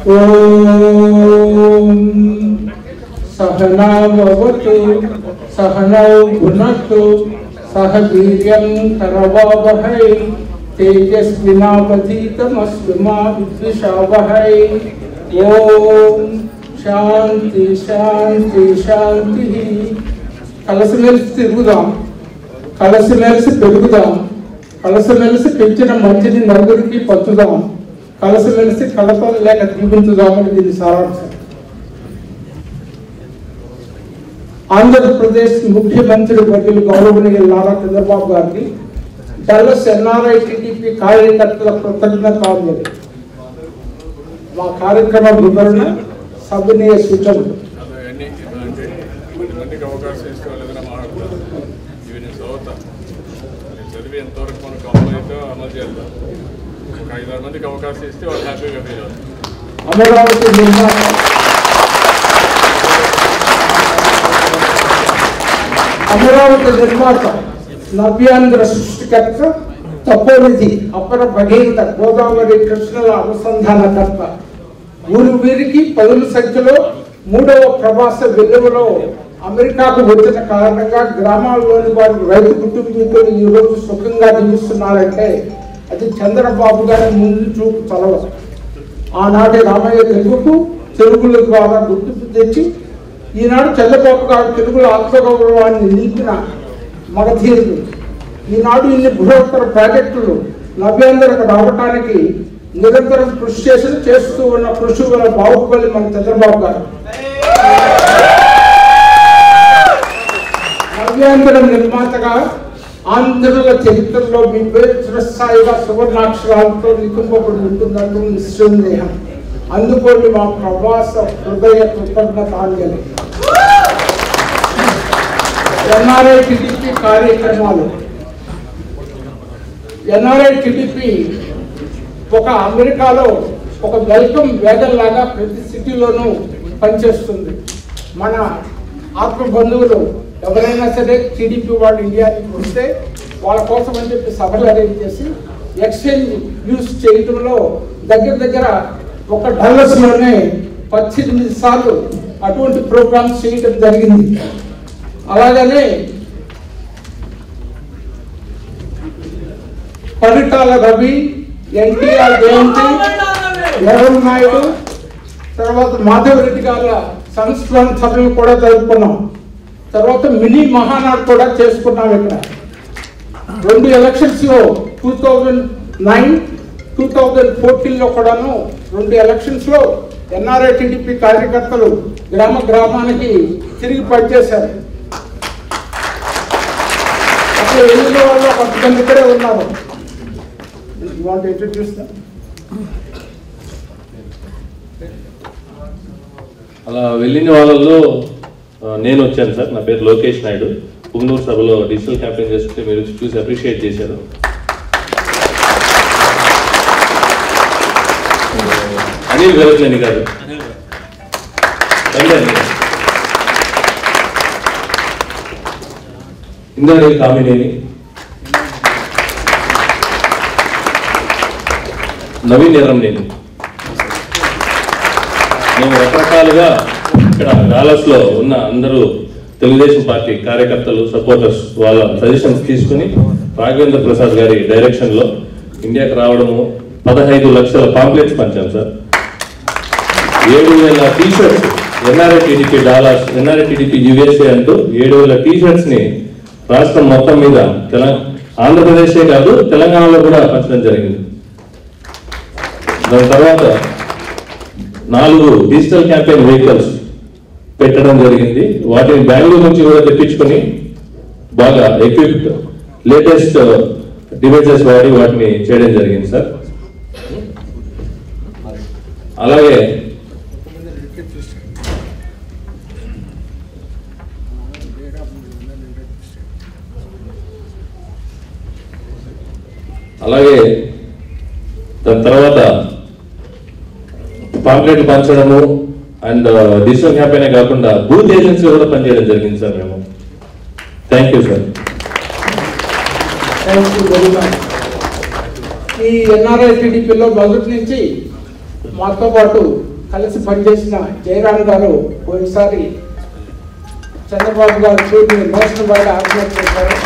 ఓం సహనావతు సహనౌ భునత్తు సహ వీర్యం కరవావహై తేజస్వినావధీతమస్సు మా విద్విషావహై ఓం శాంతి శాంతి శాంతి కలిసిమెలిసి తిరుగుదాం కలిసిమెలిసి పెరుగుదాం కలిసిమెలిసి పెంచిన మంచిని నలుగురికి పంచుదాం కలిసిమెలిసి కలపలు లేక దీపించుదామని దీని సారాంశం ఆంధ్రప్రదేశ్ ముఖ్యమంత్రి వర్యులు గౌరవనీయ నారా చంద్రబాబు గారికి డల్లస్ ఎన్ఆర్ఐ టీడీపీ కార్యకర్తల కృతజ్ఞతాంజలి మా కార్యక్రమ వివరణ సభనీయ సూచనలు అవన్నీ అంటే కొద్ది మందికి అవకాశం ఇస్తే వాళ్ళు ఏదైనా మాట్లాడతారు ఇవి నేను చదువుతా నేను చదివి ఎంతవరకు మన కంపెనీతో అమలు చేద్దాం ఒక ఐదారు మందికి అవకాశం ఇస్తే వాళ్ళు హ్యాపీగా ఫీల్ అవుతారు అమరావతి నిర్మాణ అమరావతి నిర్మాత నవ్యాంధ్ర సృష్టికర్త తపోనిధి అపర భగీరథ గోదావరి కృష్ణల అనుసంధానకర్త ఊరు వీరికి పదుల సంఖ్యలో మూడవ ప్రవాస వెలువలో అమెరికాకు వచ్చిన కారణంగా గ్రామాల్లోని వారి రైతు కుటుంబీకులు ఈ రోజు సుఖంగా జీవిస్తున్నారంటే అది చంద్రబాబు గారి ముందు చూపు చలవ ఆనాటి రామయ్య తెలుగుకు తెలుగుల ద్వారా గుర్తింపు తెచ్చి ఈనాడు చంద్రబాబు గారు తెలుగుల ఆత్మగౌరవాన్ని నిలిపిన మగధీరుడు ఈనాడు ఇన్ని బృహత్తర ప్రాజెక్టులు నవ్యాంధ్రకు రావటానికి నిరంతరం కృషి చేసి చేస్తూ ఉన్న కృషి గల బాహుబలి మన చంద్రబాబు గారు నవ్యాంధ్ర నిర్మాతగా ఆంధ్రుల చరిత్రలో మీ పేరు చిరస్థాయిగా సువర్ణాక్షరాలతో లిఖింపబడి ఉంటుందంటూ నిస్సందేహం అందుకోండి మా ప్రవాస హృదయ కృతజ్ఞతాంజలి ఎన్ఆర్ఐ టిడిపి కార్యక్రమాలు ఎన్ఆర్ఐ టిడిపి ఒక అమెరికాలో ఒక వెల్కమ్ వేగన్ లాగా ప్రతి సిటీలోనూ పనిచేస్తుంది మన ఆత్మ బంధువులు ఎవరైనా సరే టీడీపీ వాళ్ళు ఇండియాకి వస్తే వాళ్ళ కోసం అని చెప్పి సభలు అరేంజ్ చేసి ఎక్స్చేంజ్ యూస్ చేయడంలో దగ్గర దగ్గర ఒక డల్లస్లోనే పద్దెనిమిది సార్లు అటువంటి ప్రోగ్రామ్స్ చేయడం జరిగింది అలాగనే పరిటాల రవి ఎన్టీఆర్ జయంతి ఎర్రం నాయుడు తర్వాత మాధవరెడ్డి గారి సంస్కరణ సభలు కూడా జరుపుకున్నాం తర్వాత మినీ మహానాడు కూడా చేసుకున్నాం ఇక్కడ రెండు ఎలక్షన్స్ లో two thousand nine two thousand fourteen లో కూడాను రెండు ఎలక్షన్స్ లో ఎన్ఆర్ఐ టీడీపీ కార్యకర్తలు గ్రామ గ్రామానికి తిరిగి పనిచేశారు అసలు ఎన్నికల వాళ్ళు కొంతమంది ఇక్కడే ఉన్నారు వాంట్ ఇంట్రడ్యూస్ అలా వెళ్ళిన వాళ్ళల్లో ఆ, నేను వచ్చాను సార్ నా పేరు లోకేష్ నాయుడు పుంగనూరు సభలో డిజిటల్ క్యాంపెయిన్ చేస్తుంటే మీరు వచ్చి చూసి అప్రిషియేట్ చేశారు అనిల్ గరజ్లేని గారు రండి అనిల్. ఇందాక కామినేని నవీన్ ఎర్రంనేని మేము రకరకాలుగా ఇక్కడ డాలస్ లో ఉన్న అందరూ తెలుగుదేశం పార్టీ కార్యకర్తలు సపోర్టర్స్ వాళ్ళ సజెషన్స్ తీసుకుని రాఘవేంద్ర ప్రసాద్ గారి డైరెక్షన్ లో ఇండియాకి రావడము పదహైదు లక్షల పాంప్లెట్స్ పంచాం సార్ ఏడు వేల T shirts NRI TDP dollars NRI TDP USA అంటూ ఏడు వేల టీ షర్ట్స్ ని రాష్ట్రం మొత్తం మీద తెలంగాణ ఆంధ్రప్రదేశే కాదు తెలంగాణలో కూడా పంచడం జరిగింది దాని తర్వాత నాలుగు డిజిటల్ క్యాంపెయిన్ వెహికల్స్ పెట్టడం జరిగింది వాటిని బెంగళూరు నుంచి కూడా తెప్పించుకొని బాగా ఎక్విప్డ్ లేటెస్ట్ డివైజెస్ వాడి వాటిని చేయడం జరిగింది సార్ అలాగే అలాగే దాని తర్వాత పాంప్లెట్లు పంచడము అండ్ డిజిటల్ క్యాంపెయినే కాకుండా బూత్ ఏజెన్సీ కూడా పనిచేయడం జరిగింది సార్ మేము thank you sir thank you very much ఈ ఎన్ఆర్ఐ టీడీపీలో మొదటి నుంచి మాతో పాటు కలిసి పనిచేసిన జయరామ్ గారు పోయినసారి చంద్రబాబు గారు చూసి నేషనల్ వైడ్ ఆర్గనైజ్ చేశారు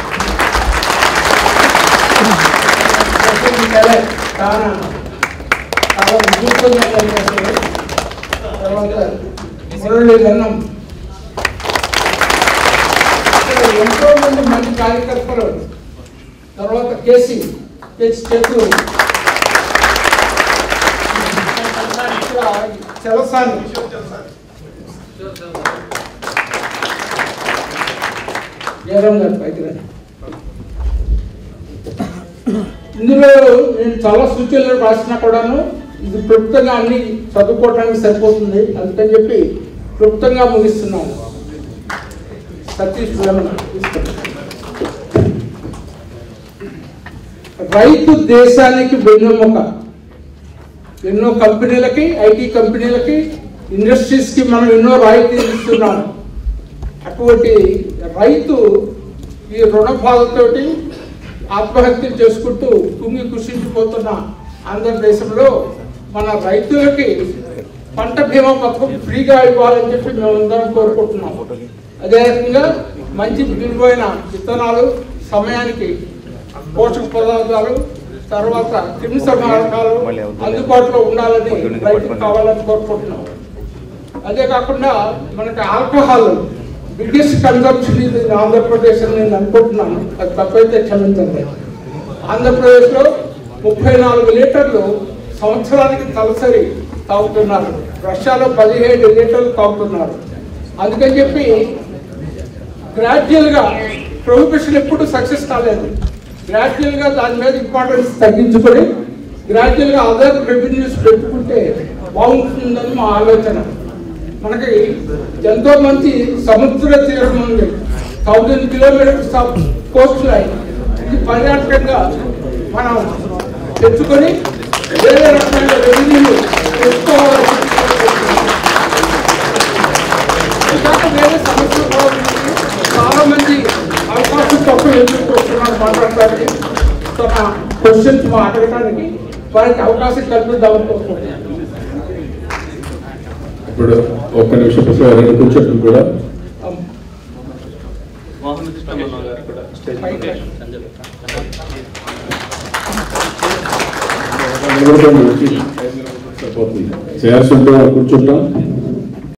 చాలా చాలా విద్యుత్తుగా పనిచేశారు. తర్వాత మురళీ గన్నం ఇక్కడ ఎంతో మంది మంచి కార్యకర్తలు తర్వాత కేసీ కేసీ చేతులు ఇక్కడ చలసాని జయరామ్ గారు పైకి రండి. ఇందులో నేను చాలా సూచనలు రాసినా కూడాను ఇది క్లుప్తంగా అన్ని చదువుకోవడానికి సరిపోతుంది అందుకని చెప్పి క్లుప్తంగా ముగిస్తున్నాను సతీష్ వేమన తీసుకోండి. రైతు దేశానికి వెన్నెముక ఎన్నో కంపెనీలకి ఐటీ కంపెనీలకి ఇండస్ట్రీస్కి మనం ఎన్నో రాయితీలు ఇస్తున్నాం అటువంటి రైతు ఈ రుణ బాధతోటి ఆత్మహత్య చేసుకుంటూ కుంగి కృషించిపోతున్న ఆంధ్రదేశంలో మన రైతులకి పంట బీమా పథకం ఫ్రీగా ఇవ్వాలని చెప్పి మేమందరం కోరుకుంటున్నాం అదే రకంగా మంచి విలువైన విత్తనాలు సమయానికి పోషక పదార్థాలు తర్వాత క్రిమి సంహారకాలు అందుబాటులో ఉండాలని రైతుకు కావాలని కోరుకుంటున్నాం అదే కాకుండా మనకి ఆల్కహాల్ బిగ్గెస్ట్ కన్సంప్షన్ ఇది ఆంధ్రప్రదేశ్ అని నేను అనుకుంటున్నాను అది తప్పైతే క్షమించండి ఆంధ్రప్రదేశ్లో ముప్పై నాలుగు లీటర్లు సంవత్సరానికి తలసరి తాగుతున్నారు రష్యాలో పదిహేడు లీటర్లు తాగుతున్నారు అందుకని చెప్పి గ్రాడ్యువల్గా ప్రొహిబిషన్ ఎప్పుడు సక్సెస్ కాలేదు గ్రాడ్యువల్గా దాని మీద ఇంపార్టెన్స్ తగ్గించుకొని గ్రాడ్యువల్గా అదర్ రెవెన్యూస్ పెట్టుకుంటే బాగుంటుందని మా ఆలోచన మనకి ఎంతో మంది సముద్ర తీరం ఉంది thousand kilometres off coast line ఇది పర్యాటకంగా మనం తెచ్చుకొని వేరే రకమైన రెవెన్యూ తెచ్చుకోవాలని కాక వేరే సమస్యలు కూడా ఉన్నాయి. చాలా మంది అవకాశం తక్కువ ఎందుకు వస్తున్నారు మాట్లాడటానికి సో నా క్వశ్చన్స్ మా అడగడానికి వారికి అవకాశం కల్పిద్దాం అనుకుంటున్నాను ఇప్పుడు ఒక్క నిమిషం ప్రశ్న రెండు కూర్చోట్లు కూడా నిలబడుకోండి వచ్చి సరిపోతుంది చేయాల్సి ఉంటే వాళ్ళు కూర్చుంటాం